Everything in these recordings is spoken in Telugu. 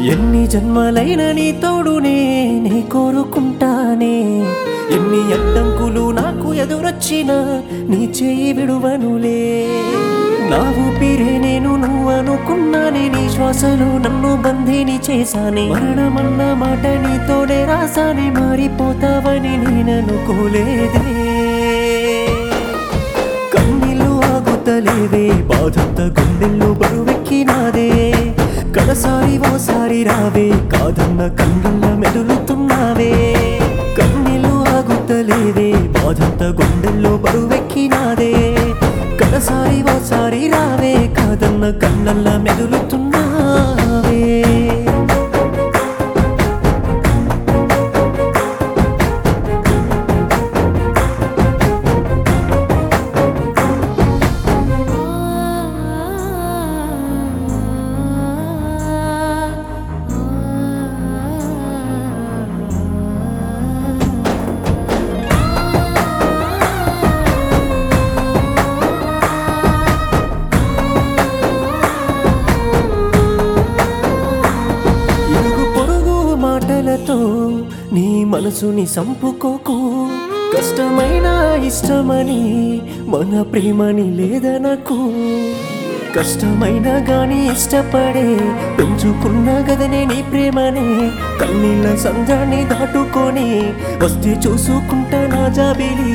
ఎన్ని జన్మలైన నీ తోడునే నీ కోరుకుంటానే ఎన్ని అడ్డంకులు నాకు ఎదురొచ్చినా నీ చేయి విడువనులే నా ఊపిరే నేను నువ్వు అనుకున్నానే నీ శ్వాసలో నన్ను బంధిని చేశానే మరణమన్న మాట నీతోనే రాసానే మారిపోతావని నేననుకోలేదే కన్నీళ్ళు ఆగుతలేవే బాధంత గుండెల్లో బరువెక్కినాదే కడసారి ఓసారి రావే కాదన్న కళ్ళల్ల మెదులుతున్నావే కన్నీళ్ళు ఆగుతలేవే బాధంత గుండెల్లో బరువెక్కినాదే కడసారి ఓసారి రావే కాదన్న కళ్ళల్ల మెదులుతున్నావే ఇరుగు పొరుగు మాటలతో నీ మనసుని సంపుకోకు కష్టమైన ఇష్టమని మన ప్రేమని లేదనకు కష్టమైన గాని ఇష్టపడే పెంచుకున్న గదనే నీ ప్రేమనే కన్నీళ్ళ సంద్రాన్ని దాటుకొని వస్తే చూసుకుంటా నా జాబిలి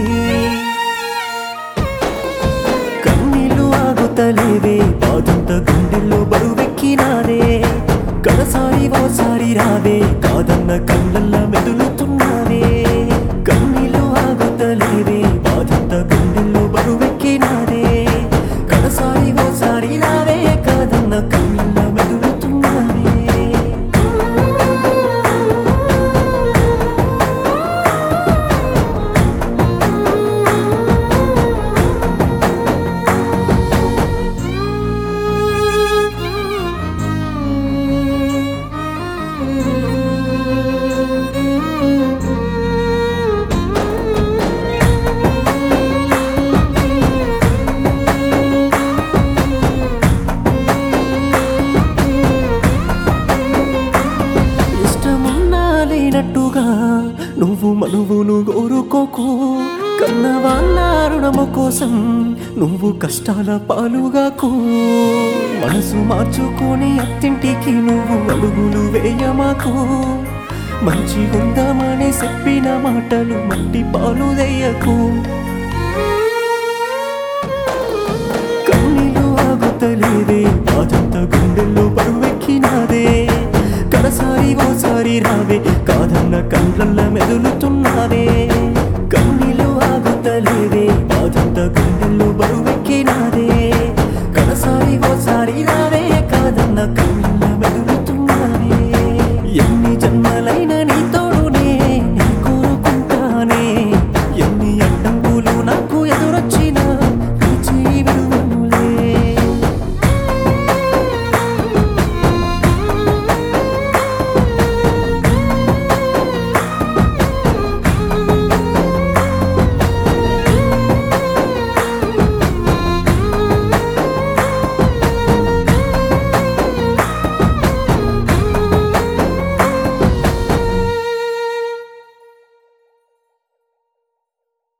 కన్నీళ్ళు ఆగుతలేవే బాధంత గుండెల్లో బరువెక్కినాదే కడసారి ఓసారి రావే కాదన్న కళ్ళల్ల మెదులుతున్నావే కన్నీళ్ళు ఆగుతలేవే బాధంత గుండెల్లో బరువెక్కినాదే కడసారి ఓసారి రావే కాదన్న కళ్ళల్ల మెదులుతున్నావే ఇష్టమున్నా లేనట్టుగా నువ్వు మనువును కోరుకోకు కన్న వాళ్ళ రుణము కోసం నువ్వు కష్టాల పాలుగాకు మనసు మార్చుకొని అత్తింటికి నువ్వు అడుగులు వేయమాకు మంచి ఉందామని చెప్పిన మాటలు మట్టి పాలు దయ్యకు కన్నీళ్ళు ఆగుతలేదే బాధంత గుండెల్లో బరువెక్కినాదే కడసారి ఓసారి రావే కాదన్న కళ్ళల్ల మెదులుతున్నావే కన్నీళ్ళు ఆగుతలేదే బాధంత గుండెల్లో బరువెక్కినాదే కడసారి ఓసారి రావే